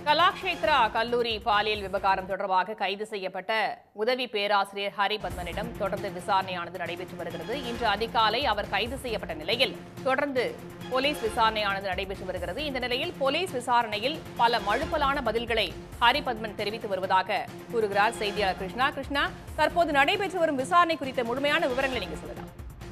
கலாக்ஷேத்ரா கல்லூரி பாலியல் விவகாரம் தொடர்பாக கைது செய்யப்பட்ட உதவி பேராசிரியர் ஹரிபத்மனிடம் தொடர்ந்து விசாரணையானது நடைபெற்று வருகிறது இன்று அதிகாலை அவர் கைது செய்யப்பட்ட நிலையில் தொடர்ந்து போலீஸ் விசாரணையானது நடைபெற்று வருகிறது இந்த நிலையில் போலீஸ் விசாரணையில் பல மழுப்பலான பதில்களை ஹரிபத்மன் தெரிவித்து வருவதாக கூறுகிறார் செய்தியாளர் கிருஷ்ணா கிருஷ்ணா தற்போது நடைபெற்று வரும் விசாரணை குறித்த முழுமையான விவரங்களை நீங்க சொல்லலாம்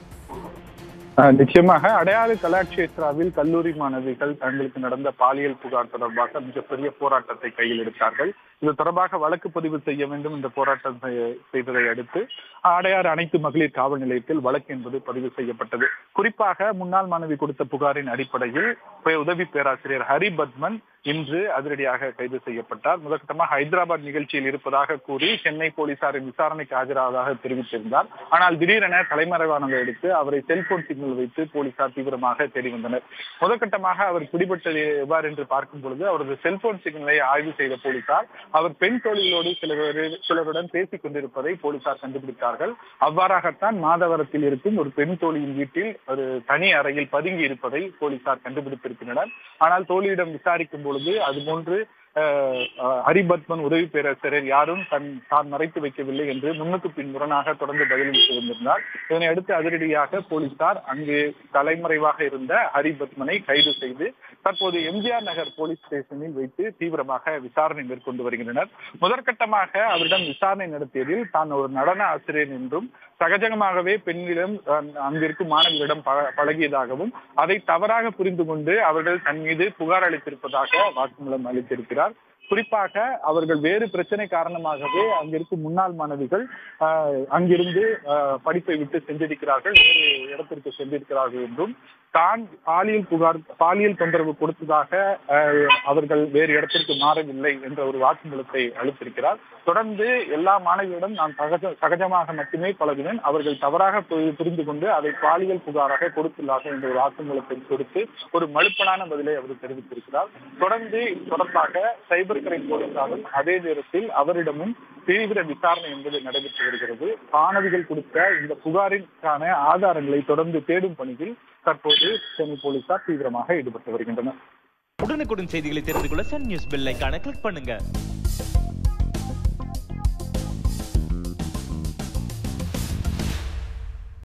ஆஹ் நிச்சயமாக அடையாறு கலாட்சேத்ராவில் கல்லூரி மாணவிகள் தங்களுக்கு நடந்த பாலியல் புகார் தொடர்பாக மிகப்பெரிய போராட்டத்தை கையில் எடுத்தார்கள் இது தொடர்பாக வழக்கு பதிவு செய்ய வேண்டும் இந்த போராட்டம் செய்- செய்ததை அடுத்து அடையாறு அனைத்து மகளிர் காவல் நிலையத்தில் வழக்கு என்பது பதிவு செய்யப்பட்டது குறிப்பாக முன்னாள் மாணவி கொடுத்த புகாரின் அடிப்படையில் பே- உதவி பேராசிரியர் ஹரிபத்மன் இன்று அதிரடியாக கைது செய்யப்பட்டார் முதற்கட்டமாக ஹைதராபாத் நிகழ்ச்சியில் இருப்பதாக கூறி சென்னை போலீசாரின் விசாரணைக்கு ஆஜராவதாக தெரிவித்திருந்தார் ஆனால் திடீரென தலைமறைவானதை அடுத்து அவரை செல்போன் சிக்னல் வைத்து போலீசார் தீவிரமாக தேடி வந்தனர் முதற்கட்டமாக அவர் பிடிபட்டது எவ்வாறு என்று பார்க்கும் பொழுது அவரது செல்போன் சிக்னலை ஆய்வு செய்த போலீசார் அவர் பெண் தொழிலோடு சிலர் சிலருடன் பேசிக் கொண்டிருப்பதை போலீசார் கண்டுபிடித்தார்கள் அவ்வாறாகத்தான் மாதவரத்தில் இருக்கும் ஒரு பெண் தோழியின் வீட்டில் ஒரு தனி அறையில் பதுங்கி இருப்பதை போலீசார் கண்டுபிடித்திருக்கின்றனர் ஆனால் தோழியிடம் விசாரிக்கும் பொழுது அதுபோன்று அஹ், அஹ், ஹரிபத்மன் உதவி பேராசிரியர் யாரும் தன் தான் மறைத்து வைக்கவில்லை என்று முன்னுக்கு பின் முரணாக தொடர்ந்து பதிலளித்து வந்திருந்தார் இதனை அடுத்து அதிரடியாக போலீசார் அங்கு தலைமறைவாக இருந்த ஹரிபத்மனை கைது செய்து தற்போது எம்ஜிஆர் நகர் போலீஸ் ஸ்டேஷனில் வைத்து தீவிரமாக விசாரணை மேற்கொண்டு வருகின்றனர் முதற்கட்டமாக அவரிடம் விசாரணை நடத்தியதில் தான் ஒரு நடன ஆசிரியர் என்றும் சகஜமாகவே பெண்ணிடம் அஹ், அங்கிருக்கும் மாணவிகளிடம் ப- பழகியதாகவும் அதை தவறாக புரிந்து கொண்டு அவர்கள் தன் மீது புகார் அளித்திருப்பதாக வாக்குமூலம் அளித்திருக்கிறார் குறிப்பாக அவர்கள் வேறு பிரச்சனை காரணமாகவே அங்கிருக்கும் முன்னாள் மாணவிகள் ஆஹ், அங்கிருந்து ஆஹ், படிப்பை விட்டு சென்றிருக்கிறார்கள் வேறு இடத்திற்கு சென்றிருக்கிறார்கள் என்றும் தான் பாலியல் புகார் பாலியல் தொந்தரவு கொடுத்ததாக ஆஹ், அவர்கள் வேறு இடத்திற்கு மாறவில்லை என்ற ஒரு வாக்குமூலத்தை அளித்திருக்கிறார் தொடர்ந்து எல்லா மாணவிகளிடம் நான் சகஜ சகஜமாக மட்டுமே பழகினேன் அவர்கள் தவறாக பு- புரிந்து கொண்டு அதை பாலியல் புகாராக கொடுத்துள்ளார்கள் என்ற ஒரு வாக்குமூலத்தை கொடுத்து ஒரு மழுப்பலான பதிலை அவர் தெரிவித்திருக்கிறார் தொடர்ந்து இது தொடர்பாக சைபர் கிரைம் போலீசாரும் அதே நேரத்தில் அவரிடமும் தீவிர விசாரணை என்பது நடைபெற்று வருகிறது மாணவிகள் கொடுத்த இந்த புகாரிற்கான ஆதாரங்களை தொடர்ந்து தேடும் பணியில் தற்போது சென்னை போலீசார் தீவிரமாக ஈடுபட்டு வருகின்றனர் உடனுக்குடன் செய்திகளை தெரிந்து கொள்ள சன் நியூஸ் பெல் ஐகானை கிளிக் பண்ணுங்க